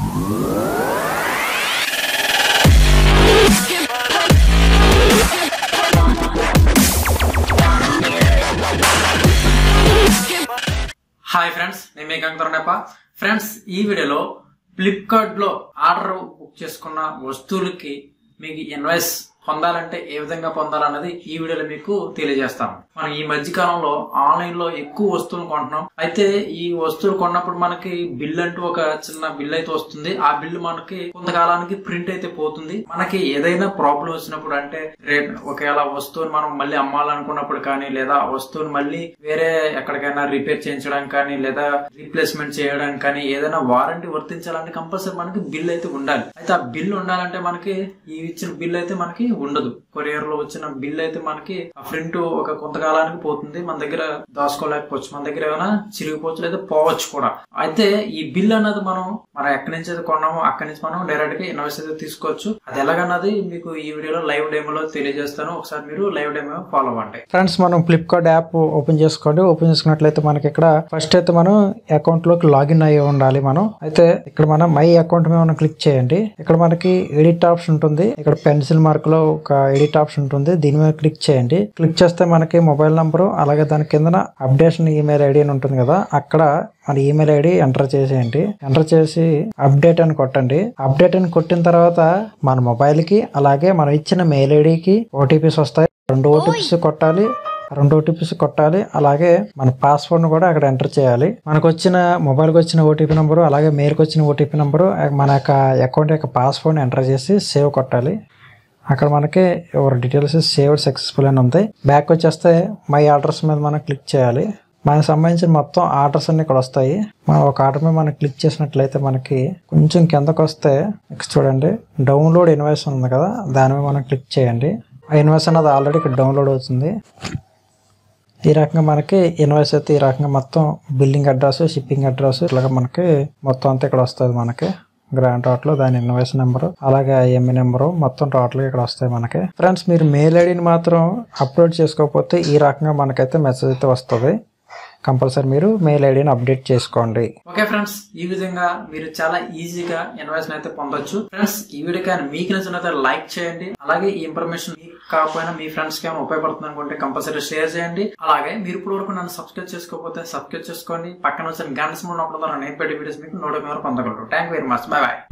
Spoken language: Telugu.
హాయ్ ఫ్రెండ్స్ నేను మీ గంగతరణప్ప ఫ్రెండ్స్ ఈ వీడియోలో ఫ్లిప్కార్ట్ లో ఆర్డర్ బుక్ చేసుకున్న వస్తువులకి మీకు ఇన్వాయిస్ పొందాలంటే ఏ విధంగా పొందాలన్నది ఈ వీడియోలో మీకు తెలియజేస్తాను మనం ఈ మధ్య కాలంలో ఆన్లైన్ లో ఎక్కువ వస్తువులు కొంటున్నాం అయితే ఈ వస్తువులు కొన్నప్పుడు మనకి బిల్ అంటూ ఒక చిన్న బిల్ అయితే వస్తుంది ఆ బిల్ మనకి కొంతకాలానికి ప్రింట్ అయితే పోతుంది మనకి ఏదైనా ప్రాబ్లం వచ్చినప్పుడు అంటే రేట్ ఒకవేళ వస్తువుని మనం మళ్ళీ అమ్మాలనుకున్నప్పుడు కానీ లేదా ఆ వస్తువుని మళ్ళీ వేరే ఎక్కడికైనా రిపేర్ చేయించడానికి కానీ లేదా రీప్లేస్మెంట్ చేయడానికి కానీ ఏదైనా వారంటీ వర్తించాలంటే కంపల్సరీ మనకి బిల్ అయితే ఉండాలి అయితే ఆ బిల్ ఉండాలంటే మనకి ఈ ఇచ్చిన బిల్ అయితే మనకి ఉండదు కొరియర్ లో వచ్చిన బిల్ అయితే మనకి ఆ ప్రింట్ ఒక కొంతకాలానికి పోతుంది మన దగ్గర దాచుకోలేకపోవచ్చు మన దగ్గర ఏమైనా చిరిగిపోవచ్చు లేదా పోవచ్చు కూడా అయితే ఈ బిల్ అన్నది మనం మనం ఎక్కడి నుంచి అయితే కొన్నామో అక్కడి నుంచి మనం డైరెక్ట్ గా ఇన్వాయిస్ అయితే తీసుకోవచ్చు అది ఎలాగన్నది మీకు ఈ వీడియోలో లైవ్ డెమోలో తెలియజేస్తాను ఒకసారి మీరు లైవ్ డెమో ఫాలో అవ్వండి ఫ్రెండ్స్ మనం ఫ్లిప్కార్ట్ యాప్ ఓపెన్ చేసుకోండి ఓపెన్ చేసుకున్నట్లయితే మనకి ఇక్కడ ఫస్ట్ అయితే మనం అకౌంట్ లోకి లాగిన్ అయ్యి ఉండాలి మనం అయితే ఇక్కడ మనం మై అకౌంట్ మీద మనం క్లిక్ చేయండి ఇక్కడ మనకి ఎడిట్ ఆప్షన్ ఉంటుంది ఇక్కడ పెన్సిల్ మార్క్ లో ఒక ఎడిట్ ఆప్షన్ ఉంటుంది దీని మీద క్లిక్ చేయండి క్లిక్ చేస్తే మనకి మొబైల్ నంబరు అలాగే దాని కిందన అప్డేషన్ ఈమెయిల్ ఐడి అని ఉంటుంది కదా అక్కడ మన ఈమెయిల్ ఐడి ఎంటర్ చేసేయండి ఎంటర్ చేసి అప్డేట్ అని కొట్టండి అప్డేట్ అని కొట్టిన తర్వాత మన మొబైల్ కి అలాగే మనం ఇచ్చిన మెయిల్ ఐడికి ఓటీపీస్ వస్తాయి రెండు ఓటీపీస్ కొట్టాలి రెండు ఓటీపీస్ కొట్టాలి అలాగే మన పాస్వర్డ్ కూడా అక్కడ ఎంటర్ చేయాలి మనకు వచ్చిన మొబైల్కి వచ్చిన ఓటీపీ నెంబరు అలాగే మెయిల్కి వచ్చిన ఓటీపీ నెంబరు మన యొక్క అకౌంట్ యొక్క పాస్వర్డ్ ఎంటర్ చేసి సేవ్ కొట్టాలి అక్కడ మనకి ఎవరి డీటెయిల్స్ సేవ్ సక్సెస్ఫుల్ అని ఉంది బ్యాక్ వచ్చేస్తే మై ఆర్డర్స్ మీద మనం క్లిక్ చేయాలి మనకు సంబంధించిన మొత్తం ఆర్డర్స్ అన్ని ఇక్కడ వస్తాయి మనం ఒక ఆర్డర్ మీద మనం క్లిక్ చేసినట్లయితే మనకి కొంచెం కిందకు వస్తే నెక్స్ట్ చూడండి డౌన్లోడ్ ఇన్వాయిస్ ఉంది కదా దాని మీద మనం క్లిక్ చేయండి ఆ ఇన్వాయిస్ అనేది ఆల్రెడీ ఇక్కడ డౌన్లోడ్ అవుతుంది ఈ రకంగా మనకి ఇన్వాయిస్ అయితే ఈ రకంగా మొత్తం బిల్లింగ్ అడ్రస్ షిప్పింగ్ అడ్రస్ ఇట్లాగా మనకి మొత్తం అంతా ఇక్కడ వస్తుంది మనకి గ్రాండ్ టోటల్ దాని ఇన్వాయిస్ నెంబర్ అలాగే ఐఎంఈ నెంబరు మొత్తం టోటల్ ఇక్కడ వస్తాయి మనకి ఫ్రెండ్స్ మీరు మెయిల్ ఐడిని మాత్రం అప్లోడ్ చేసుకోకపోతే ఈ రకంగా మనకైతే మెసేజ్ అయితే వస్తుంది కంపల్సరీ మీరు మెయిల్ ఐడిని అప్డేట్ చేసుకోండి ఓకే ఫ్రెండ్స్ ఈ విధంగా మీరు చాలా ఈజీగా ఇన్వాయిస్ అయితే పొందొచ్చు ఫ్రెండ్స్ ఈ వీడియో కానీ మీకు నచ్చినట్లయితే లైక్ చేయండి అలాగే ఈ ఇన్ఫర్మేషన్ మీకు కాకపోయినా మీ ఫ్రెండ్స్ కి ఏమైనా ఉపయోగపడుతుంది అనుకుంటే కంపల్సరీ షేర్ చేయండి అలాగే మీరు ఇప్పుడు వరకు నన్ను సబ్స్క్రైబ్ చేసుకోకపోతే సబ్స్క్రైబ్ చేసుకోండి పక్కన వచ్చిన గంట సింబల్ నొక్కడం ద్వారా నేను పెట్టే వీడియోస్ మీకు నోటిఫికేషన్ పొందగలరు thank very much bye bye